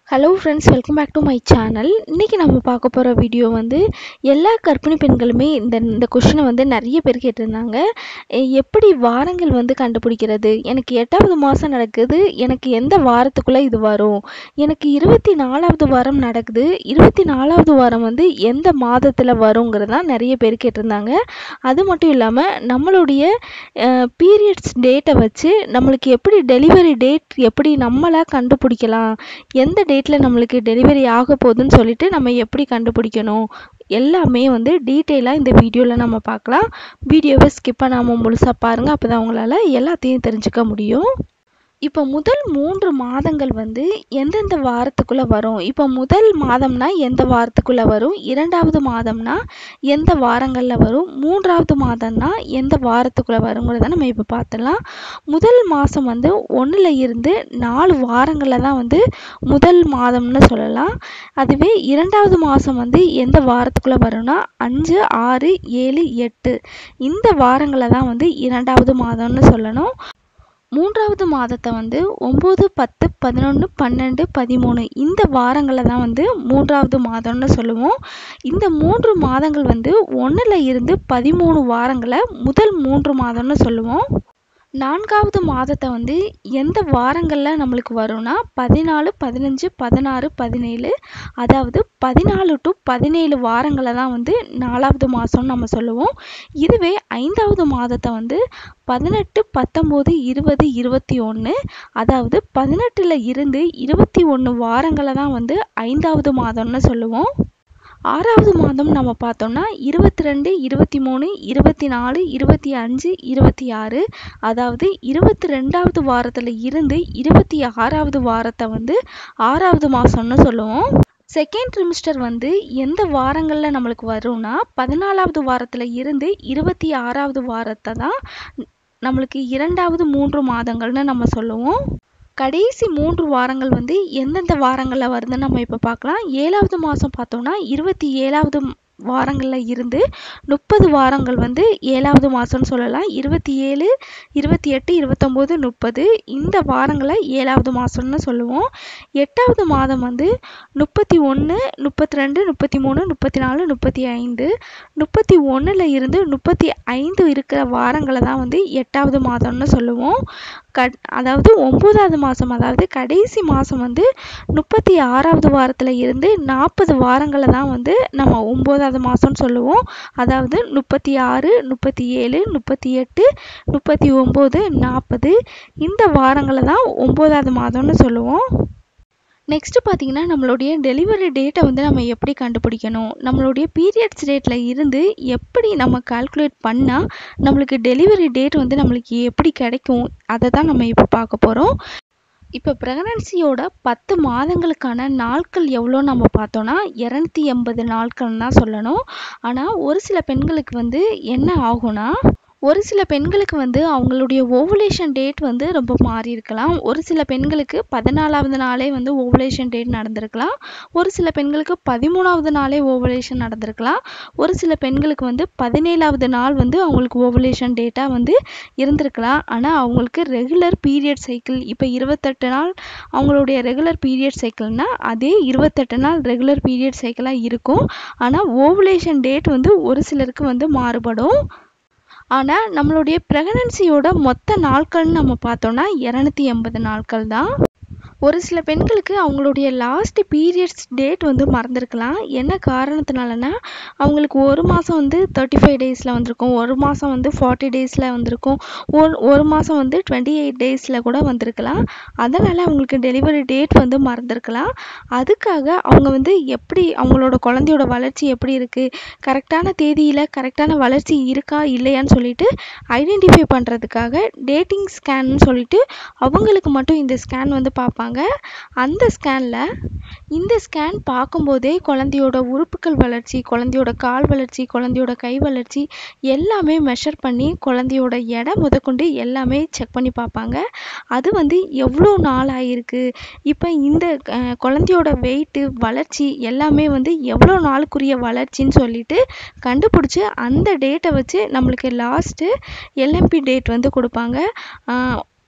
hello friends welcome back to my channel இன்றைக்கி நம்ம பார்க்க போகிற வீடியோ வந்து எல்லா கர்ப்பிணி பெண்களுமே இந்த இந்த கொஷினை வந்து நிறைய பேர் கேட்டிருந்தாங்க எ- எப்படி வாரங்கள் வந்து கண்டுபிடிக்கிறது எனக்கு எட்டாவது மாதம் நடக்குது எனக்கு எந்த வாரத்துக்குள்ளே இது வரும் எனக்கு இருபத்தி நாலாவது வாரம் நடக்குது இருபத்தி நாலாவது வாரம் வந்து எந்த மாதத்தில் வருங்கிறதான் நிறைய பேர் கேட்டிருந்தாங்க அது மட்டும் இல்லாமல் நம்மளுடைய பீரியட்ஸ் டேட்டை வச்சு நம்மளுக்கு எப்படி டெலிவரி டேட் எப்படி நம்மளாக கண்டுபிடிக்கலாம் எந்த டேட்டில் நம்மளுக்கு டெலிவரி ஆக போகுதுன்னு சொல்லிட்டு நம்ம எப்படி கண்டுபிடிக்கணும் எல்லாமே வந்து டீட்டெயிலாக இந்த வீடியோவில் நம்ம பார்க்கலாம் வீடியோவை ஸ்கிப் பண்ணாமல் முழுசாக பாருங்கள் அப்போ தான் உங்களால் எல்லாத்தையும் தெரிஞ்சுக்க முடியும் இப்போ முதல் மூன்று மாதங்கள் வந்து எந்தெந்த வாரத்துக்குள்ளே வரும் இப்போ முதல் மாதம்னா எந்த வாரத்துக்குள்ளே வரும் இரண்டாவது மாதம்னா எந்த வாரங்களில் வரும் மூன்றாவது மாதம்னா எந்த வாரத்துக்குள்ளே வருங்கிறத நம்ம இப்போ பார்த்துடலாம் முதல் மாதம் வந்து ஒன்றில் இருந்து நாலு வாரங்களில் தான் வந்து முதல் மாதம்னு சொல்லலாம் அதுவே இரண்டாவது மாதம் வந்து எந்த வாரத்துக்குள்ளே வரும்னா அஞ்சு ஆறு ஏழு எட்டு இந்த வாரங்களில் தான் வந்து இரண்டாவது மாதம்னு சொல்லணும் மூன்றாவது மாதத்தை வந்து ஒம்பது பத்து பதினொன்று பன்னெண்டு பதிமூணு இந்த வாரங்களில் தான் வந்து மூன்றாவது மாதம்னு சொல்லுவோம் இந்த மூன்று மாதங்கள் வந்து ஒன்றில் இருந்து பதிமூணு வாரங்களை முதல் மூன்று மாதம்னு சொல்லுவோம் நான்காவது மாதத்தை வந்து எந்த வாரங்களில் நம்மளுக்கு வரும்னா பதினாலு பதினஞ்சு பதினாறு பதினேழு அதாவது பதினாலு டு பதினேழு வாரங்களில் தான் வந்து நாலாவது மாதம்னு நம்ம சொல்லுவோம் இதுவே ஐந்தாவது மாதத்தை வந்து பதினெட்டு பத்தொம்போது இருபது இருபத்தி ஒன்று அதாவது பதினெட்டில் இருந்து இருபத்தி ஒன்று வாரங்களை தான் வந்து ஐந்தாவது மாதம்னு சொல்லுவோம் ஆறாவது மாதம் நம்ம பார்த்தோம்னா இருபத்தி ரெண்டு இருபத்தி மூணு இருபத்தி நாலு இருபத்தி அஞ்சு இருபத்தி ஆறு அதாவது இருபத்தி ரெண்டாவது வாரத்தில் இருந்து இருபத்தி ஆறாவது வாரத்தை வந்து ஆறாவது மாதம்னு சொல்லுவோம் செகண்ட் ட்ரிமிஸ்டர் வந்து எந்த வாரங்களில் நம்மளுக்கு வரும்னா பதினாலாவது வாரத்தில் இருந்து இருபத்தி ஆறாவது வாரத்தை தான் நம்மளுக்கு இரண்டாவது மூன்று மாதங்கள்னு நம்ம சொல்லுவோம் கடைசி மூன்று வாரங்கள் வந்து எந்தெந்த வாரங்களில் வருதுன்னு நம்ம இப்போ பார்க்கலாம் ஏழாவது மாதம் பார்த்தோம்னா இருபத்தி ஏழாவது வாரங்களில் இருந்து முப்பது வாரங்கள் வந்து ஏழாவது மாதம்னு சொல்லலாம் இருபத்தி ஏழு இருபத்தி எட்டு இருபத்தொம்போது முப்பது இந்த வாரங்களை ஏழாவது மாதம்னு சொல்லுவோம் எட்டாவது மாதம் வந்து முப்பத்தி ஒன்று முப்பத்தி ரெண்டு முப்பத்தி மூணு முப்பத்தி நாலு முப்பத்தி ஐந்து முப்பத்தி ஒன்றில் இருந்து முப்பத்தி ஐந்து இருக்கிற வாரங்களை தான் வந்து எட்டாவது மாதம்னு சொல்லுவோம் கட் அதாவது ஒம்போதாவது மாதம் அதாவது கடைசி மாதம் வந்து முப்பத்தி ஆறாவது வாரத்தில் இருந்து நாற்பது வாரங்களை தான் வந்து நம்ம ஒம்போதாவது மாதம்னு சொல்லுவோம் அதாவது முப்பத்தி ஆறு முப்பத்தி ஏழு முப்பத்தி எட்டு முப்பத்தி ஒம்பது நாற்பது இந்த வாரங்களை தான் ஒம்போதாவது மாதம்னு சொல்லுவோம் நெக்ஸ்ட்டு பார்த்தீங்கன்னா நம்மளுடைய டெலிவரி டேட்டை வந்து நம்ம எப்படி கண்டுபிடிக்கணும் நம்மளுடைய பீரியட்ஸ் டேட்டில் இருந்து எப்படி நம்ம கால்குலேட் பண்ணால் நம்மளுக்கு டெலிவரி டேட் வந்து நம்மளுக்கு எப்படி கிடைக்கும் அதை தான் நம்ம இப்போ பார்க்க போகிறோம் இப்போ ப்ரெக்னன்சியோட பத்து மாதங்களுக்கான நாட்கள் எவ்வளோ நம்ம பார்த்தோன்னா இரநூத்தி எண்பது நாட்கள்னு தான் சொல்லணும் ஆனால் ஒரு சில பெண்களுக்கு வந்து என்ன ஆகும்னா ஒரு சில பெண்களுக்கு வந்து அவங்களுடைய ஓவுலேஷன் டேட் வந்து ரொம்ப மாறி இருக்கலாம் ஒரு சில பெண்களுக்கு பதினாலாவது நாளே வந்து ஓவுலேஷன் டேட் நடந்திருக்கலாம் ஒரு சில பெண்களுக்கு பதிமூணாவது நாளே ஓவுலேஷன் நடந்திருக்கலாம் ஒரு சில பெண்களுக்கு வந்து பதினேழாவது நாள் வந்து அவங்களுக்கு ஓவுலேஷன் டேட்டாக வந்து இருந்திருக்கலாம் ஆனால் அவங்களுக்கு ரெகுலர் பீரியட் சைக்கிள் இப்போ இருபத்தெட்டு நாள் அவங்களுடைய ரெகுலர் பீரியட் சைக்கிள்னால் அதே இருபத்தெட்டு நாள் ரெகுலர் பீரியட் சைக்கிளாக இருக்கும் ஆனால் ஓவுலேஷன் டேட் வந்து ஒரு சிலருக்கு வந்து மாறுபடும் ஆனால் நம்மளுடைய ப்ரெக்னன்சியோட மொத்த நாட்கள்னு நம்ம பார்த்தோன்னா இரநூத்தி எண்பது நாட்கள் தான் ஒரு சில பெண்களுக்கு அவங்களுடைய லாஸ்ட் பீரியட்ஸ் டேட் வந்து மறந்துருக்கலாம் என்ன காரணத்தினாலனா அவங்களுக்கு ஒரு மாதம் வந்து தேர்ட்டி ஃபைவ் டேஸில் வந்திருக்கும் ஒரு மாதம் வந்து ஃபார்ட்டி டேஸில் வந்திருக்கும் ஒரு ஒரு மாதம் வந்து டுவெண்ட்டி எயிட் டேஸில் கூட வந்திருக்கலாம் அதனால் அவங்களுக்கு டெலிவரி டேட் வந்து மறந்துருக்கலாம் அதுக்காக அவங்க வந்து எப்படி அவங்களோட குழந்தையோட வளர்ச்சி எப்படி இருக்குது கரெக்டான தேதியில் கரெக்டான வளர்ச்சி இருக்கா இல்லையான்னு சொல்லிட்டு ஐடென்டிஃபை பண்ணுறதுக்காக டேட்டிங் ஸ்கேன்னு சொல்லிட்டு அவங்களுக்கு மட்டும் இந்த ஸ்கேன் வந்து பார்ப்பாங்க அந்த ஸ்கேனில் இந்த ஸ்கேன் பார்க்கும்போதே குழந்தையோட உறுப்புகள் வளர்ச்சி குழந்தையோட கால் வளர்ச்சி குழந்தையோட கை வளர்ச்சி எல்லாமே மெஷர் பண்ணி குழந்தையோட எடை முதற்கொண்டு எல்லாமே செக் பண்ணி பார்ப்பாங்க அது வந்து எவ்வளோ நாள் ஆகிருக்கு இப்போ இந்த அஹ், குழந்தையோட வெயிட்டு வளர்ச்சி எல்லாமே வந்து எவ்வளோ நாளுக்குரிய வளர்ச்சின்னு சொல்லிட்டு கண்டுபிடிச்சி அந்த டேட்டை வச்சு நம்மளுக்கு லாஸ்ட்டு எல்எம்பி டேட் வந்து கொடுப்பாங்க ஆஹ்,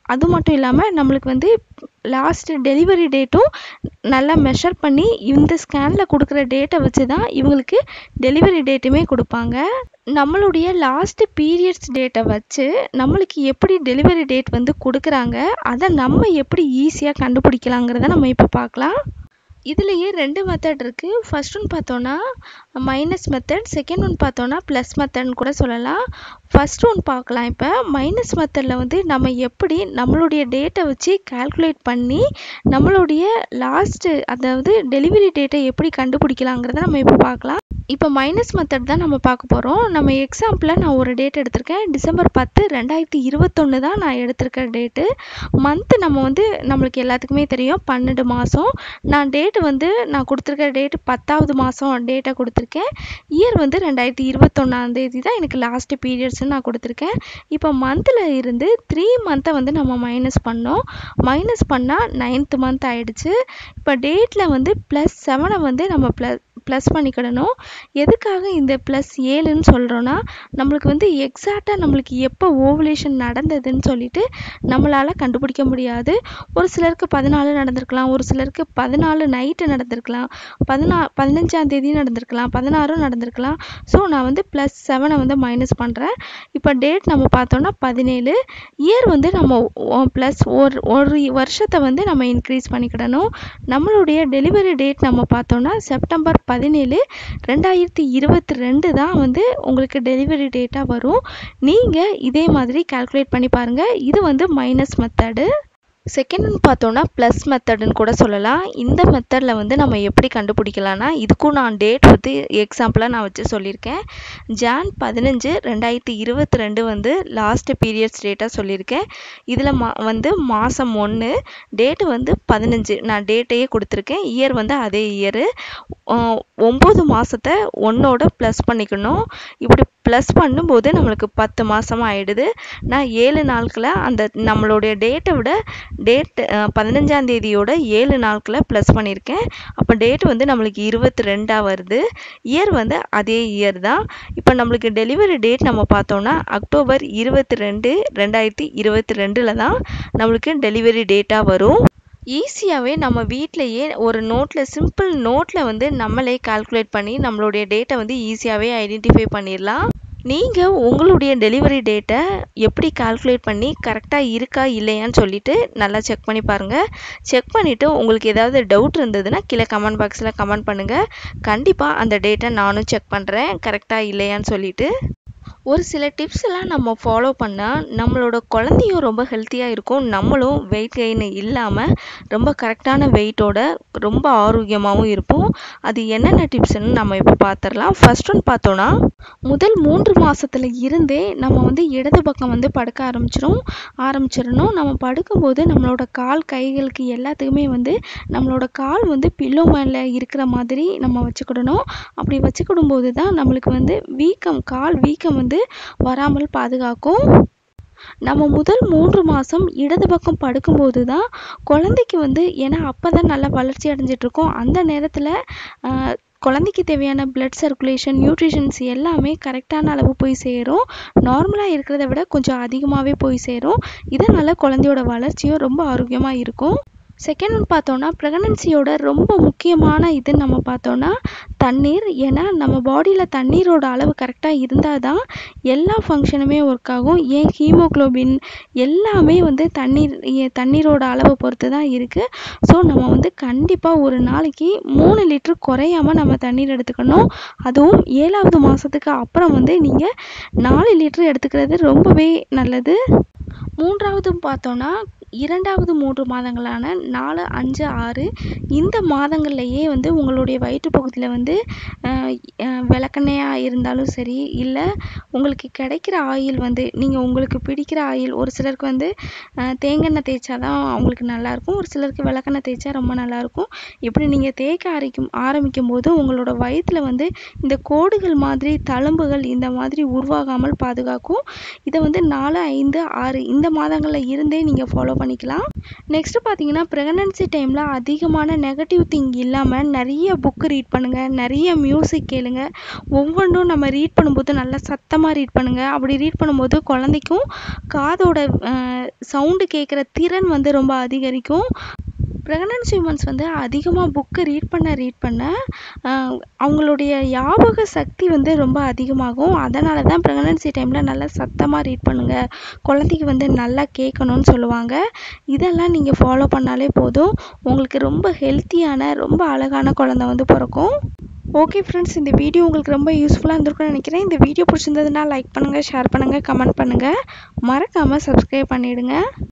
அது மட்டும் இல்லாமல் நம்மளுக்கு வந்து லாஸ்ட்டு டெலிவரி டேட்டும் நல்லா மெஷர் பண்ணி இந்த ஸ்கேனில் கொடுக்குற டேட்டை வச்சு தான் இவங்களுக்கு டெலிவரி டேட்டுமே கொடுப்பாங்க நம்மளுடைய லாஸ்ட் பீரியட்ஸ் டேட்டை வச்சு நம்மளுக்கு எப்படி டெலிவரி டேட் வந்து கொடுக்குறாங்க அதை நம்ம எப்படி ஈஸியாக கண்டுபிடிக்கலாங்கிறத நம்ம இப்போ பார்க்கலாம் இதுலேயே ரெண்டு மெத்தட் இருக்குது ஃபர்ஸ்ட் ஒன் பார்த்தோன்னா மைனஸ் மெத்தட் செகண்ட் ஒன் பார்த்தோன்னா ப்ளஸ் மெத்தட்னு கூட சொல்லலாம் ஃபர்ஸ்ட் ஒன் பார்க்கலாம் இப்போ மைனஸ் மெத்தடில் வந்து நம்ம எப்படி நம்மளுடைய டேட்டை வச்சு கால்குலேட் பண்ணி நம்மளுடைய லாஸ்ட்டு அதாவது டெலிவரி டேட்டை எப்படி கண்டுபிடிக்கலாங்கிறத நம்ம இப்போ பார்க்கலாம் இப்போ மைனஸ் மெத்தட் தான் நம்ம பார்க்க போகிறோம் நம்ம எக்ஸாம்பிளில் நான் ஒரு டேட் எடுத்திருக்கேன் டிசம்பர் பத்து ரெண்டாயிரத்தி இருபத்தொன்று தான் நான் எடுத்திருக்க டேட்டு மந்த்து நம்ம வந்து நம்மளுக்கு எல்லாத்துக்குமே தெரியும் பன்னெண்டு மாதம் நான் டேட்டு வந்து நான் கொடுத்துருக்க டேட்டு பத்தாவது மாதம் டேட்டை கொடுத்துருக்கேன் இயர் வந்து ரெண்டாயிரத்தி இருபத்தொன்னாந்தேதி தான் எனக்கு லாஸ்ட்டு பீரியட்ஸ்னு நான் கொடுத்துருக்கேன் இப்போ மந்தில் இருந்து த்ரீ மந்த்தை வந்து நம்ம மைனஸ் பண்ணோம் மைனஸ் பண்ணால் நைன்த்து மந்த் ஆயிடுச்சு இப்போ டேட்டில் வந்து ப்ளஸ் செவனை வந்து நம்ம ப்ளஸ் ப்ளஸ் பண்ணிக்கிடணும் எதுக்காக இந்த ப்ளஸ் ஏழுன்னு சொல்கிறோன்னா நம்மளுக்கு வந்து எக்ஸாக்டாக நம்மளுக்கு எப்போ ஓவலேஷன் நடந்ததுன்னு சொல்லிட்டு நம்மளால் கண்டுபிடிக்க முடியாது ஒரு சிலருக்கு பதினாலு நடந்திருக்கலாம் ஒரு சிலருக்கு பதினாலு நைட்டு நடந்திருக்கலாம் பதினா பதினஞ்சாம் தேதி நடந்திருக்கலாம் பதினாறும் நடந்திருக்கலாம் ஸோ நான் வந்து ப்ளஸ் செவனை வந்து மைனஸ் பண்ணுறேன் இப்போ டேட் நம்ம பார்த்தோன்னா பதினேழு இயர் வந்து நம்ம ப்ளஸ் ஒரு ஒரு வருஷத்தை வந்து நம்ம இன்க்ரீஸ் பண்ணிக்கிடணும் நம்மளுடைய டெலிவரி டேட் நம்ம பார்த்தோன்னா செப்டம்பர் பதினேழு ரெண்டாயிரத்தி இருபத்தி ரெண்டு தான் வந்து உங்களுக்கு டெலிவரி டேட்டாக வரும் நீங்கள் இதே மாதிரி கால்குலேட் பண்ணி பாருங்கள் இது வந்து மைனஸ் மெத்தடு செகண்ட் ஒன் பார்த்தோன்னா ப்ளஸ் மெத்தடுன்னு கூட சொல்லலாம் இந்த மெத்தடில் வந்து நம்ம எப்படி கண்டுபிடிக்கலாம்னா இதுக்கும் நான் டேட் வந்து எக்ஸாம்பிளாக நான் வச்சு சொல்லியிருக்கேன் ஜான் பதினஞ்சு ரெண்டாயிரத்தி இருபத்தி ரெண்டு வந்து லாஸ்ட் பீரியட்ஸ் டேட்டாக சொல்லியிருக்கேன் இதில் மா வந்து மாதம் ஒன்று டேட்டு வந்து பதினஞ்சு நான் டேட்டையே கொடுத்துருக்கேன் இயர் வந்து அதே இயரு ஒம்பது மாதத்தை ஒன்றோட ப்ளஸ் பண்ணிக்கணும் இப்படி ப்ளஸ் பண்ணும்போது நம்மளுக்கு பத்து மாதம் ஆயிடுது நான் ஏழு நாட்களை அந்த நம்மளுடைய டேட்டை விட டேட் பதினஞ்சாம் தேதியோட ஏழு நாட்களை ப்ளஸ் பண்ணியிருக்கேன் அப்போ டேட் வந்து நம்மளுக்கு இருபத்தி ரெண்டாக வருது இயர் வந்து அதே இயர் தான் இப்போ நம்மளுக்கு டெலிவரி டேட் நம்ம பார்த்தோன்னா அக்டோபர் இருபத்தி ரெண்டு ரெண்டாயிரத்தி இருபத்தி ரெண்டில் தான் நம்மளுக்கு டெலிவரி டேட்டாக வரும் ஈஸியாகவே நம்ம வீட்டிலையே ஒரு நோட்டில் சிம்பிள் நோட்டில் வந்து நம்மளே கால்குலேட் பண்ணி நம்மளுடைய டேட்டை வந்து ஈஸியாகவே ஐடென்டிஃபை பண்ணிடலாம் நீங்கள் உங்களுடைய டெலிவரி டேட்டை எப்படி கால்குலேட் பண்ணி கரெக்டாக இருக்கா இல்லையான்னு சொல்லிட்டு நல்லா செக் பண்ணி பாருங்கள் செக் பண்ணிவிட்டு உங்களுக்கு ஏதாவது டவுட் இருந்ததுன்னா கீழே கமெண்ட் பாக்ஸில் கமெண்ட் பண்ணுங்கள் கண்டிப்பாக அந்த டேட்டை நானும் செக் பண்ணுறேன் கரெக்டாக இல்லையான்னு சொல்லிட்டு ஒரு சில டிப்ஸ் எல்லாம் நம்ம ஃபாலோ பண்ணால் நம்மளோட குழந்தையும் ரொம்ப ஹெல்த்தியாக இருக்கும் நம்மளும் வெயிட் கெயின் இல்லாமல் ரொம்ப கரெக்டான வெயிட்டோட ரொம்ப ஆரோக்கியமாகவும் இருப்போம் அது என்னென்ன டிப்ஸ்ன்னு நம்ம இப்போ பார்த்துடலாம் ஃபர்ஸ்ட் ஒன் பார்த்தோன்னா முதல் மூன்று மாதத்துல இருந்தே நம்ம வந்து இடது பக்கம் வந்து படுக்க ஆரம்பிச்சிடும் ஆரம்பிச்சிடணும் நம்ம படுக்கும்போது நம்மளோட கால் கைகளுக்கு எல்லாத்துக்குமே வந்து நம்மளோட கால் வந்து பில்லோ மேலே இருக்கிற மாதிரி நம்ம வச்சுக்கிடணும் அப்படி வச்சுக்கிடும்போது தான் நம்மளுக்கு வந்து வீக்கம் கால் வீக்கம் வந்து வராமல் பாதுகாக்கும் நம்ம முதல் மூன்று மாதம் இடது பக்கம் படுக்கும்போது தான் குழந்தைக்கு வந்து ஏன்னா அப்போ தான் நல்லா வளர்ச்சி அடைஞ்சிட்ருக்கோம் அந்த நேரத்தில் குழந்தைக்கு தேவையான பிளட் சர்க்குலேஷன் நியூட்ரிஷன்ஸ் எல்லாமே கரெக்டான அளவு போய் சேரும் நார்மலாக இருக்கிறத விட கொஞ்சம் அதிகமாகவே போய் சேரும் இதனால் குழந்தையோட வளர்ச்சியும் ரொம்ப ஆரோக்கியமாக இருக்கும் செகண்ட் ஒன் பார்த்தோன்னா ப்ரெக்னன்சியோட ரொம்ப முக்கியமான இது நம்ம பார்த்தோன்னா தண்ணீர் ஏன்னா நம்ம பாடியில் தண்ணீரோட அளவு கரெக்டாக இருந்தால் தான் எல்லா ஃபங்க்ஷனுமே ஒர்க் ஆகும் ஏன் ஹீமோக்ளோபின் எல்லாமே வந்து தண்ணீர் தண்ணீரோட அளவை பொறுத்து தான் இருக்குது ஸோ நம்ம வந்து கண்டிப்பாக ஒரு நாளைக்கு மூணு லிட்ரு குறையாமல் நம்ம தண்ணீர் எடுத்துக்கணும் அதுவும் ஏழாவது மாதத்துக்கு அப்புறம் வந்து நீங்கள் நாலு லிட்ரு எடுத்துக்கிறது ரொம்பவே நல்லது மூன்றாவது பார்த்தோன்னா இரண்டாவது மூன்று மாதங்களான நாலு அஞ்சு ஆறு இந்த மாதங்கள்லையே வந்து உங்களுடைய வயிற்று பகுதியில் வந்து விளக்கெண்ணெயாக இருந்தாலும் சரி இல்லை உங்களுக்கு கிடைக்கிற ஆயில் வந்து நீங்கள் உங்களுக்கு பிடிக்கிற ஆயில் ஒரு சிலருக்கு வந்து தேங்காய் தேய்ச்சா தான் அவங்களுக்கு நல்லாயிருக்கும் ஒரு சிலருக்கு விளக்கெண்ணெய் தேய்ச்சா ரொம்ப நல்லாயிருக்கும் இப்படி நீங்கள் தேய்க்க ஆரம்பிக்கும் ஆரம்பிக்கும் போது உங்களோட வயிற்றில் வந்து இந்த கோடுகள் மாதிரி தழும்புகள் இந்த மாதிரி உருவாகாமல் பாதுகாக்கும் இதை வந்து நாலு ஐந்து ஆறு இந்த மாதங்களில் இருந்தே நீங்கள் ஃபாலோ பண்ணிக்கலாம் நெக்ஸ்ட்டு பார்த்தீங்கன்னா ப்ரெக்னன்சி டைமில் அதிகமான நெகட்டிவ் திங் இல்லாமல் நிறைய புக்கு ரீட் பண்ணுங்கள் நிறைய மியூசிக் கேளுங்க ஒவ்வொன்றும் நம்ம ரீட் பண்ணும்போது நல்லா சத்தமாக ரீட் பண்ணுங்கள் அப்படி ரீட் பண்ணும்போது குழந்தைக்கும் காதோட சவுண்டு கேட்குற திறன் வந்து ரொம்ப அதிகரிக்கும் ப்ரெக்னன்சி உமன்ஸ் வந்து அதிகமாக புக்கு ரீட் பண்ண ரீட் பண்ண அவங்களுடைய ஞாபக சக்தி வந்து ரொம்ப அதிகமாகும் அதனால தான் ப்ரெக்னன்சி டைமில் நல்லா சத்தமாக ரீட் பண்ணுங்கள் குழந்தைக்கு வந்து நல்லா கேட்கணும்னு சொல்லுவாங்க இதெல்லாம் நீங்கள் ஃபாலோ பண்ணாலே போதும் உங்களுக்கு ரொம்ப ஹெல்த்தியான ரொம்ப அழகான குழந்த வந்து பிறக்கும் ஓகே ஃப்ரெண்ட்ஸ் இந்த வீடியோ உங்களுக்கு ரொம்ப யூஸ்ஃபுல்லாக இருந்திருக்கும்னு நினைக்கிறேன் இந்த வீடியோ பிடிச்சிருந்ததுன்னா லைக் பண்ணுங்கள் ஷேர் பண்ணுங்கள் கமெண்ட் பண்ணுங்கள் மறக்காமல் சப்ஸ்கிரைப் பண்ணிவிடுங்க